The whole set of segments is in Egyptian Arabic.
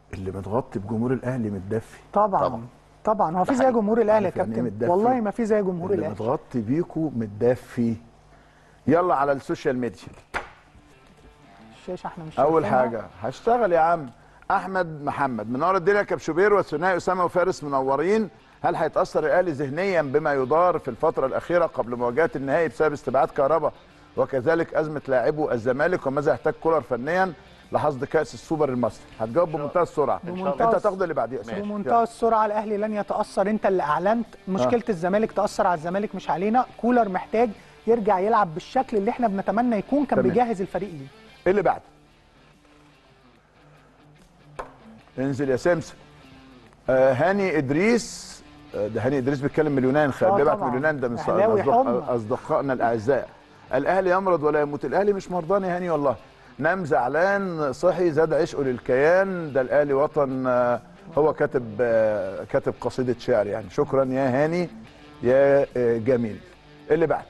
اللي متغطي بجمهور الاهلي متدفي طبعا طبعا. طبعا هو في ده زي حقيقي. جمهور الاهلي يا عارف يعني إيه كابتن متدفي؟ والله ما في زي جمهور اللي الاهلي متغطي بيكو متدفي يلا على السوشيال ميديا الشاشه احنا مش اول شايفينها. حاجه هشتغل يا عم احمد محمد منور الدنيا كبشوبير والثنائي اسامه وفارس منورين هل هيتاثر الاهلي ذهنيا بما يدار في الفتره الاخيره قبل مواجهه النهائي بسبب استبعاد كهربا وكذلك ازمه لاعبو الزمالك وماذا يحتاج كولر فنيا لحصد كاس السوبر المصري هتجاوب بمنتهى السرعه بمنتهى انت الس- هتاخد اللي بعديه أسامة. بمنتهى السرعه الاهلي لن يتاثر انت اللي اعلنت مشكله الزمالك تاثر على الزمالك مش علينا كولر محتاج يرجع يلعب بالشكل اللي احنا بنتمنى يكون كان تمام. بيجهز الفريق ليه اللي بعده انزل يا سمسم آه هاني ادريس آه ده هاني ادريس بيتكلم من اليونان خلي آه بيبعت طبعاً. من اليونان ده من ص- أهلاوي أصدق- حمى. اصدقائنا الاعزاء الاهلي يمرض ولا يموت الاهلي مش مرضان يا هاني والله نام زعلان صحي زاد عشقه للكيان ده الاهلي وطن آه، هو كاتب آه، كاتب قصيده شعر يعني شكرا يا هاني يا آه، جميل اللي بعد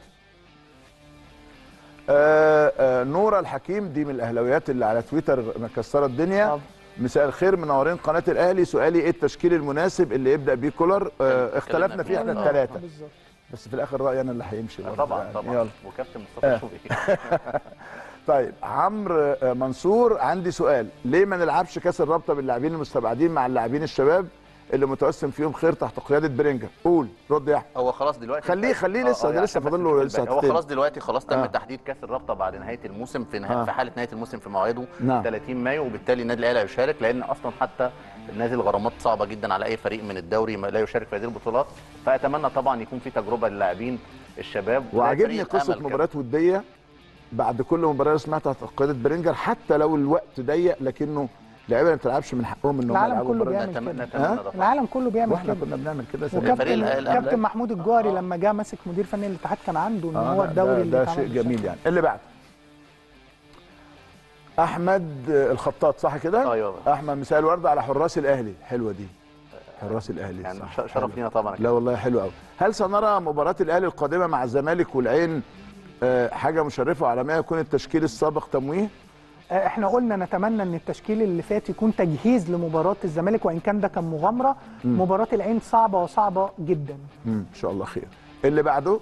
آه، آه، نورة الحكيم دي من الاهلاويات اللي على تويتر مكسره الدنيا طب. مساء الخير منورين قناه الاهلي سؤالي ايه التشكيل المناسب اللي يبدا بيه كولر آه اختلفنا فيه احنا آه. الثلاثه بالظبط بس في الاخر رايي انا اللي هيمشي برضه طبعا يعني. طبعا يلا وكابتن مصطفى شوقي طيب عمرو آه، منصور عندي سؤال ليه ما نلعبش كاس الرابطه باللاعبين المستبعدين مع اللاعبين الشباب اللي متوسم فيهم خير تحت قياده برينجر قول رد يا احمد هو خلاص دلوقتي خليه- خليه آه، لسه، آه، ده لسه عشان بس فاضل له نشوف لسه الباقي. هو هتتم. خلاص دلوقتي خلاص تم آه. تحديد كاس الرابطه بعد نهايه الموسم في نهاية آه. في حاله نهايه الموسم في موعده نعم. 30 مايو وبالتالي النادي الاهلي هيشارك لان اصلا حتى نازل غرامات صعبه جدا على اي فريق من الدوري ما لا يشارك في هذه البطولات فاتمنى طبعا يكون في تجربه للاعبين الشباب زي وعاجبني فريق قصه أمل كده. مباريات وديه بعد كل مباراه اسمها تحت قياده برينجر حتى لو الوقت ضيق لكنه اللعيبه ما بتلعبش من حقهم انهم العالم يلعبوا كله مباريات. بيعمل نتمنى كده. نتمنى ها؟ ده طبعاً. العالم كله بيعمل واحنا كده كنا بنعمل كده زمان. فريق وكابتن الأهلي- كابتن محمود الجوهري لما جه ماسك مدير فني الاتحاد كان عنده ان آه، هو لا، الدوري ده, اللي ده اتعمل شيء بالشكل جميل ده. يعني اللي بعد احمد الخطاط صح كده أيوة. احمد مساء الورد على حراس الاهلي حلوه دي حراس الاهلي يعني صح. ش- شرف حلو. لينا طبعا لا والله حلو قوي هل سنرى مباراه الاهلي القادمه مع الزمالك والعين آه، حاجه مشرفه على ما يكون التشكيل السابق تمويه آه، احنا قلنا نتمنى ان التشكيل اللي فات يكون تجهيز لمباراه الزمالك وان كان ده كان مغامره مباراه العين صعبه وصعبه جدا مم، ان شاء الله خير اللي بعده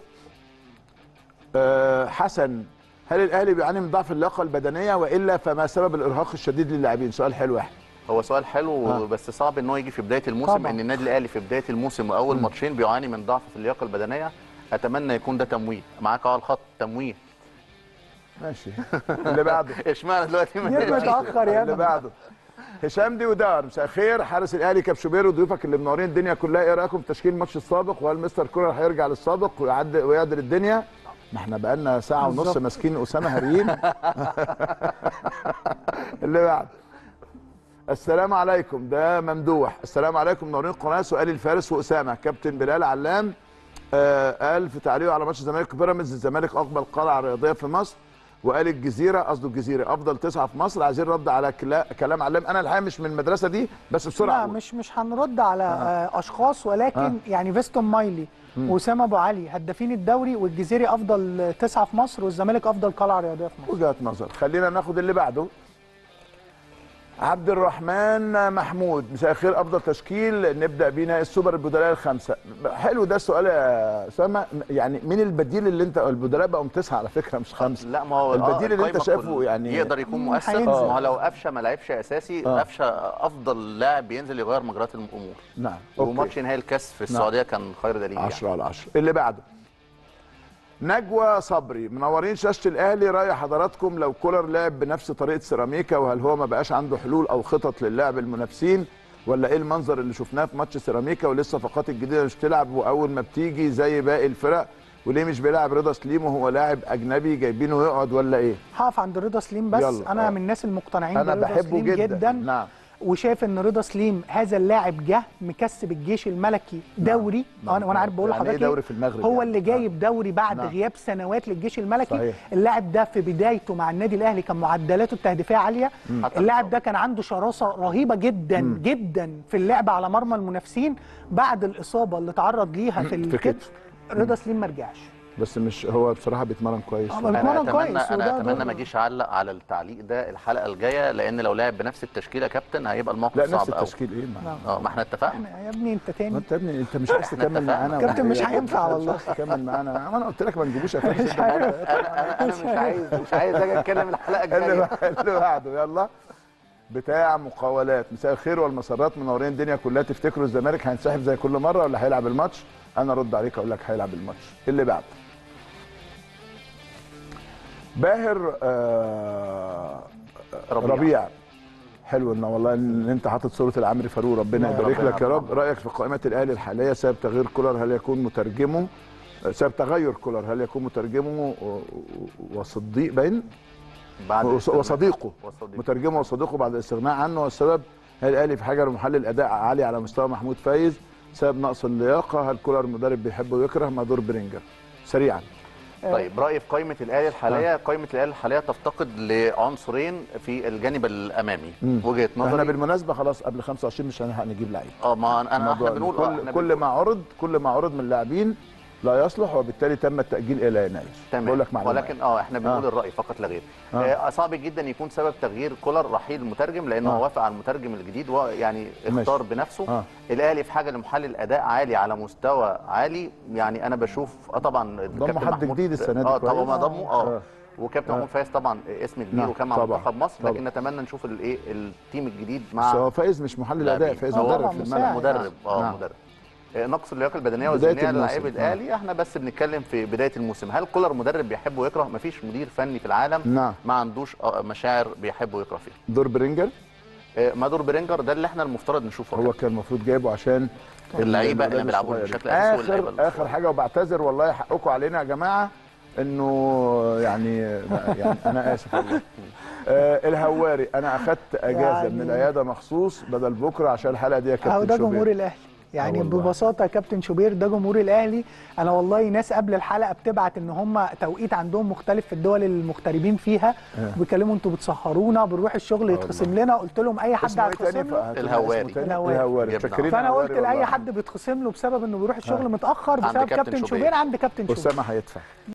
آه، حسن هل الاهلي بيعاني من ضعف اللياقه البدنيه والا فما سبب الارهاق الشديد للاعبين سؤال حلو يا احمد هو سؤال حلو آه. بس صعب ان هو يجي في بدايه الموسم طبعاً. ان النادي الاهلي في بدايه الموسم واول ماتشين بيعاني من ضعف في اللياقه البدنيه اتمنى يكون ده تمويه معاك على الخط تمويه ماشي اللي بعده اشمعنى دلوقتي ما ليه متاخر يا اللي ابني بعده هشام دي ودار مساء الخير حارس الاهلي كابشوبير وضيوفك اللي منورين الدنيا كلها ايه رايكم في تشكيل الماتش السابق وهل مستر كولر هيرجع للسابق ويعدل ويعدل الدنيا ما احنا بقالنا ساعه ونص بالظبط. ماسكين اسامه هريين اللي بعده السلام عليكم ده ممدوح السلام عليكم منورين القناه سؤالي الفارس واسامه كابتن بلال علام آه قال في تعليقه على ماتش الزمالك وبيراميدز الزمالك اقبل قلعه رياضيه في مصر وقال الجزيره قصده الجزيره افضل تسعه في مصر عايزين رد على كلا كلام علام انا الحقيقه مش من المدرسه دي بس بسرعه لا أقول. مش مش هنرد على آه. اشخاص ولكن آه. يعني فيستون مايلي واسامه ابو علي هدافين الدوري والجزيري افضل تسعه في مصر والزمالك افضل قلعه رياضيه في مصر وجهه نظر خلينا ناخد اللي بعده عبد الرحمن محمود مساء الخير افضل تشكيل نبدا بيه نهائي السوبر البدلاء الخمسه حلو ده السؤال يا اسامه يعني مين البديل اللي انت البدلاء بقوا تسعه على فكره مش خمسه لا ما هو البديل اللي انت القايمة شايفه كل- يعني يقدر يكون مم، مؤثر هينزل. ما هو لو قفشه ما لعبش اساسي آه. قفشه افضل لاعب بينزل يغير مجريات الامور نعم وماتش نهائي الكاس في السعوديه كان خير دليل يعني. 10 على 10 اللي بعده نجوى صبري منورين شاشه الاهلي راي حضراتكم لو كولر لعب بنفس طريقه سيراميكا وهل هو ما بقاش عنده حلول او خطط للعب المنافسين ولا ايه المنظر اللي شفناه في ماتش سيراميكا ولسه الصفقات الجديده مش تلعب واول ما بتيجي زي باقي الفرق وليه مش بيلعب رضا سليم وهو لاعب اجنبي جايبينه يقعد ولا ايه هقف عند رضا سليم بس يلا. انا آه. من الناس المقتنعين انا برضا بحبه سليم جدا, جدا نعم وشايف ان رضا سليم هذا اللاعب جه مكسب الجيش الملكي دوري نعم. انا وانا عارف بقول يعني إيه لحضرتك دوري في المغرب هو يعني؟ اللي جايب دوري بعد نعم. غياب سنوات للجيش الملكي صحيح. اللاعب ده في بدايته مع النادي الاهلي كان معدلاته التهديفيه عاليه حتى اللاعب ده كان عنده شراسه رهيبه جدا جدا في اللعب على مرمى المنافسين بعد الاصابه اللي تعرض ليها في في الكتف كتف. رضا سليم ما رجعش بس مش هو بصراحه بيتمرن كويس آه، ما انا بيتمرن اتمنى كويس انا وده اتمنى دور- ما اجيش اعلق على التعليق ده الحلقه الجايه لان لو لعب بنفس التشكيله يا كابتن هيبقى الموقف لا نفس صعب قوي التشكيل ايه ما اه ما احنا اتفقنا احنا يا ابني انت ما تاني انت يا ابني انت مش عايز تكمل اتفقنا. معانا كابتن ولا مش إيه؟ هينفع مش والله. عايز تكمل معانا ما انا قلت لك ما نجيبوش اساسي مش عارف. انا انا مش عايز مش عايز اجي اتكلم الحلقه اللي الجايه بعد- اللي بعده يلا بتاع مقاولات مساء الخير والمسرات منورين الدنيا كلها تفتكروا الزمالك هينسحب زي كل مره ولا هيلعب الماتش انا ارد عليك اقول لك هيلعب الماتش اللي بعده باهر آه ربيع. ربيع حلو ان والله ان انت حاطط صوره العمري فاروق ربنا الله يبارك ربنا لك يا رب رايك في قائمه الاهلي الحاليه سبب تغيير كولر هل يكون مترجمه سبب تغير كولر هل يكون مترجمه و- و- وصديق باين بعد وص- الاستغناء. وصديقه وصديقه. مترجمه وصديقه بعد الاستغناء عنه والسبب هل الاهلي في حاجه لمحلل اداء عالي على مستوى محمود فايز سبب نقص اللياقه هل كولر مدرب بيحب ويكره ما دور برينجر سريعا طيب رايي في قائمه الاهلي الحاليه قائمه الاهلي الحاليه تفتقد لعنصرين في الجانب الامامي وجهه احنا نظري بالمناسبه خلاص قبل 25 مش هنلحق نجيب لعيب اه ما انا احنا الموضوع بنقول اه كل, احنا كل بنقول- ما عرض كل ما عرض من لاعبين لا يصلح وبالتالي تم التاجيل الى يناير تمام بقول لك معلومه ولكن اه احنا بنقول آه. الراي فقط لا غير آه. آه. صعب جدا يكون سبب تغيير كولر رحيل المترجم لانه آه. هو وافق على المترجم الجديد ويعني اختار بنفسه آه. الاهلي في حاجه لمحلل اداء عالي على مستوى عالي يعني انا بشوف اه طبعا الكابتن حد محمود- جديد السنة دي اه طبعا كويس. ما ضموا اه آه. وكابتن محمود فايز طبعا اسم كبير نعم، وكان مع طبعا، منتخب مصر طبعا. لكن نتمنى نشوف الايه التيم الجديد بس مع هو فايز مش محلل لاعبين. اداء فايز آه، مدرب طبعاً في مساعد. الملعب مدرب اه نعم. مدرب آه، نقص اللياقه البدنيه بداية والذهنيه الموسم. للاعيب الاهلي احنا بس بنتكلم في بدايه الموسم هل كولر مدرب بيحب ويكره مفيش مدير فني في العالم نعم. ما عندوش آه، مشاعر بيحب ويكره فيها دور برينجر آه، مادور برينجر ده اللي احنا المفترض نشوفه هو كان المفروض جايبه عشان اللعيبه اللي الولاد بيلعبوا الصغيرين. بشكل اساسي واللعيبة اخر اخر الصغيرة. حاجه وبعتذر والله حقكم علينا يا جماعه انه يعني يعني انا اسف والله آه الهواري انا اخدت اجازه يعني- من العياده مخصوص بدل بكره عشان الحلقه دي يا اهو كابتن ده شوبير. جمهور الاهلي يعني آه والله. ببساطه يا كابتن شوبير ده جمهور الاهلي انا والله ناس قبل الحلقه بتبعت ان هم توقيت عندهم مختلف في الدول المغتربين فيها بيكلموا انتوا بتسهرونا بنروح الشغل يتخصم لنا قلت لهم اي حد اسمه ايه تاني هيتخصم له فهتقول الهواري. اسمه تاني؟ الهواري. الهواري جبنا. متشكرين فانا الهواري قلت لاي والله. حد بيتخصم له بسبب انه بيروح الشغل متاخر عند بسبب كابتن كابتن شوبير. شوبير عند كابتن شوبير اسامه هيدفع